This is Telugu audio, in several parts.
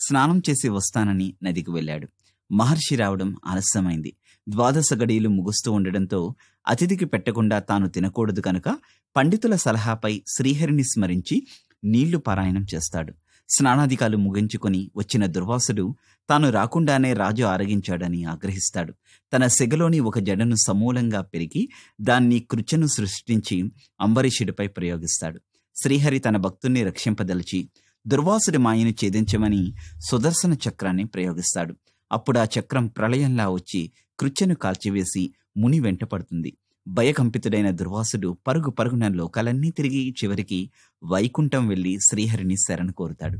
స్నానం చేసి వస్తానని నదికి వెళ్ళాడు మహర్షి రావడం ఆలస్యమైంది ద్వాదశ గడియలు ముగుస్తూ ఉండడంతో అతిథికి పెట్టకుండా తాను తినకూడదు కనుక పండితుల సలహాపై శ్రీహరిని స్మరించి నీళ్లు పారాయణం చేస్తాడు స్నానాధికాలు ముగించుకొని వచ్చిన దుర్వాసుడు తాను రాకుండానే రాజు ఆరగించాడని ఆగ్రహిస్తాడు తన సెగలోని ఒక జడను సమూలంగా పెరిగి దాన్ని కృచను సృష్టించి అంబరీషుడిపై ప్రయోగిస్తాడు శ్రీహరి తన భక్తుణ్ణి రక్షింపదలిచి దుర్వాసుడి మాయను ఛేదించమని సుదర్శన చక్రాన్ని ప్రయోగిస్తాడు అప్పుడు ఆ చక్రం ప్రళయంలా వచ్చి కృత్యను కాల్చివేసి ముని వెంటపడుతుంది భయకంపితుడైన దుర్వాసుడు పరుగు పరుగున లోకాలన్నీ తిరిగి చివరికి వైకుంఠం వెళ్లి శ్రీహరిని శరణు కోరుతాడు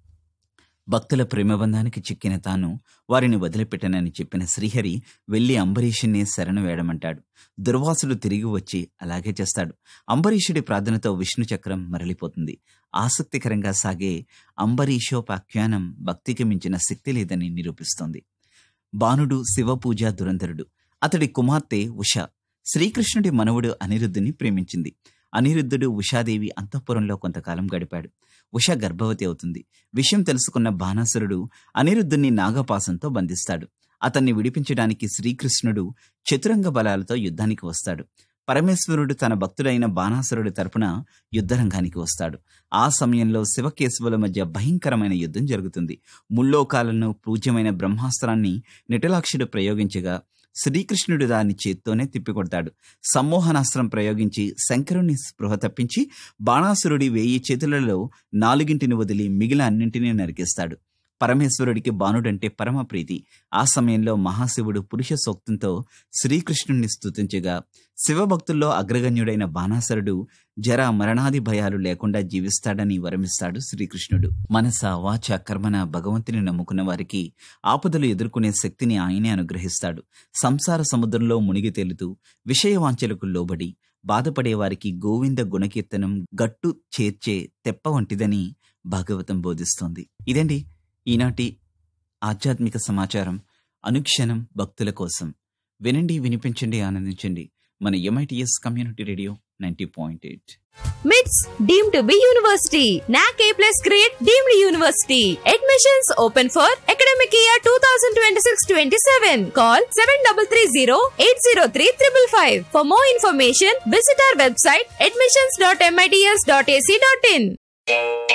భక్తుల ప్రేమబంధానికి చిక్కిన తాను వారిని వదిలిపెట్టనని చెప్పిన శ్రీహరి వెళ్లి అంబరీషుణ్ణి శరణు వేయడమంటాడు దుర్వాసుడు తిరిగి వచ్చి అలాగే చేస్తాడు అంబరీషుడి ప్రార్థనతో విష్ణు చక్రం మరలిపోతుంది ఆసక్తికరంగా సాగే అంబరీషోపాఖ్యానం భక్తికి మించిన శక్తి లేదని నిరూపిస్తోంది బాణుడు శివపూజ దురంధరుడు అతడి కుమార్తె ఉష శ్రీకృష్ణుడి మనవుడు అనిరుద్ధుని ప్రేమించింది అనిరుద్ధుడు ఉషాదేవి అంతఃపురంలో కొంతకాలం గడిపాడు ఉష గర్భవతి అవుతుంది విషయం తెలుసుకున్న బాణాసురుడు అనిరుద్ధుని నాగపాసంతో బంధిస్తాడు అతన్ని విడిపించడానికి శ్రీకృష్ణుడు చతురంగ బలాలతో యుద్ధానికి వస్తాడు పరమేశ్వరుడు తన భక్తుడైన బాణాసురుడి తరపున యుద్ధరంగానికి వస్తాడు ఆ సమయంలో శివకేశవుల మధ్య భయంకరమైన యుద్ధం జరుగుతుంది ముల్లోకాలను పూజ్యమైన బ్రహ్మాస్త్రాన్ని నిటలాక్షుడు ప్రయోగించగా శ్రీకృష్ణుడు దాన్ని చేత్తోనే తిప్పికొడతాడు సమ్మోహనాస్త్రం ప్రయోగించి శంకరుని స్పృహ తప్పించి బాణాసురుడి వేయి చేతులలో నాలుగింటిని వదిలి మిగిలిన అన్నింటినీ నరికేస్తాడు పరమేశ్వరుడికి బాణుడంటే పరమ ప్రీతి ఆ సమయంలో మహాశివుడు పురుష సూక్తంతో శ్రీకృష్ణుణ్ణి స్తుతించగా శివభక్తుల్లో అగ్రగణ్యుడైన బాణాసురుడు జర మరణాది భయాలు లేకుండా జీవిస్తాడని వరమిస్తాడు శ్రీకృష్ణుడు మనస వాచ కర్మన భగవంతుని నమ్ముకున్న వారికి ఆపదలు ఎదుర్కొనే శక్తిని ఆయనే అనుగ్రహిస్తాడు సంసార సముద్రంలో మునిగి తేలుతూ విషయవాంఛలకు లోబడి బాధపడే వారికి గోవింద గుణకీర్తనం గట్టు చేర్చే తెప్ప వంటిదని భాగవతం బోధిస్తోంది ఇదండి ఈనాటి ఆధ్యాత్మిక సమాచారం అనుక్షణం భక్తుల కోసం వినండి వినిపించండి ఆనందించండి మన MITS community radio ninety point eight MITS deemed to be university. NAC A plus grade deemed university. Admissions open for academic year 2026-27. Call 7330-803-555. For more information, visit our website admissions.mits.ac.in.